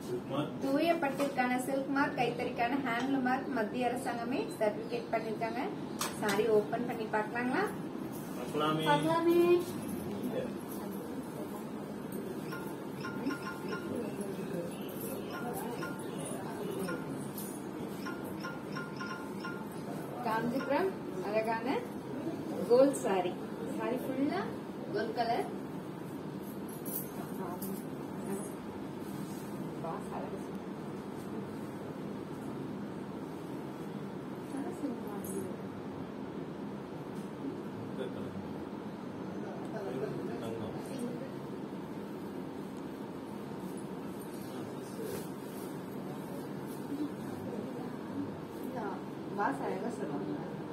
சுகுமார் தூய பட்டிற்கான silk mark கைத்தறிக்கான ஹேண்ட்லூம் மார்க் மத்திய அரசாங்கமே சர்டிபிகேட் பண்ணிருக்காங்க சாரி ஓபன் பண்ணி பார்க்கலாங்களா பார்க்கலாமே பார்க்கலாமே காஞ்சிபுரம் அழகான கோல்ட் சாரி சாரி ஃபுல்லா கோல்ட் கலர் தங்கம் பாஸ் அழகா சொல்லுவாங்க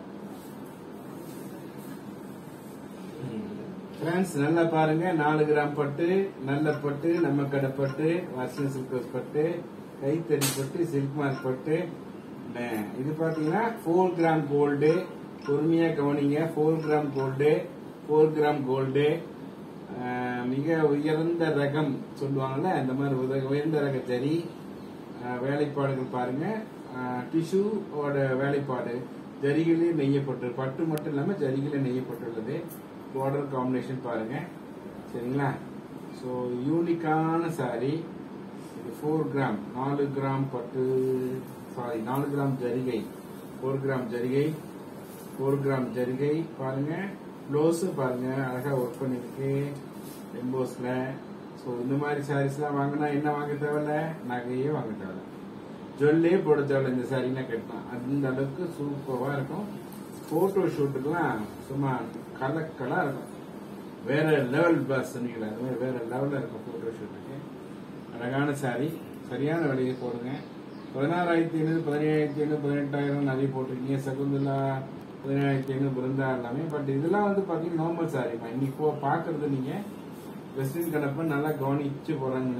ஃப்ரெண்ட்ஸ் நல்லா பாருங்க நாலு கிராம் பட்டு நல்ல பட்டு நம்ம கடை பட்டு வர்ஷன் சில்க் பட்டு கைத்தறி பட்டு சில்க் மார்க் பட்டு அஹ் இது பாத்தீங்கன்னா ஃபோர் கிராம் கோல்டு பொறுமையா கவனிங்க four gram gold four gram gold மிக உயர்ந்த ரகம் சொல்லுவாங்கல்ல அந்த மாதிரி உத- உயர்ந்த ரக ஜரி அஹ் வேலைப்பாடுகள் பாருங்க டிஷ்யூவோட வேலைப்பாடு ஜரிகளே நெய்யப்பட்டு பட்டு மட்டும் இல்லாம ஜரிகளே நெய்யப்பட்டுள்ளது பார்டர் காம்பினேஷன் பாருங்க சரிங்களா ஸோ யூனிக்கான சாரி இது ஃபோர் கிராம் நாலு கிராம் பட்டு சாரி நாலு கிராம் ஜரிகை ஃபோர் கிராம் ஜரிகை ஃபோர் கிராம் ஜரிகை பாருங்க ப்ளவுஸ் பாருங்க அழகா ஒர்க் பண்ணிருக்கு எம்போஸ்ல ஸோ இந்த மாதிரி சாரீஸ்லாம் வாங்கினா என்ன வாங்க தேவையில்ல நகையே வாங்க தேவையில்ல ஜுவல்லே போட தேவையில்ல இந்த சாரீனா கட்டலாம் அந்த அளவுக்கு சூப்பரா இருக்கும் போட்டோ ஷூட்டுக்கெல்லாம் சும்மா கலக்கலா இருக்கும் வேற லெவல் பஸ் சொன்னீங்களா அது மாதிரி வேற லெவல்ல இருக்கும் போட்டோ ஷூட்டுக்கு அழகான சாரி சரியான விலையை போடுங்க பதினாறாயிரத்தி ஐநூறு பதினேழாயிரத்தி ஐநூறு பதினெட்டாயிரம் நிறைய போட்டிருக்கீங்க சகுந்தலா பதினேழாயிரத்தி ஐநூறு பிருந்தா எல்லாமே பட் இதெல்லாம் வந்து பாத்தீங்கன்னா நார்மல் சாரிமா இன்னைக்கு போ- பாக்குறது நீங்க வெஸ்டர்ன் கலப்ப நல்லா கவனிச்சு போறாங்க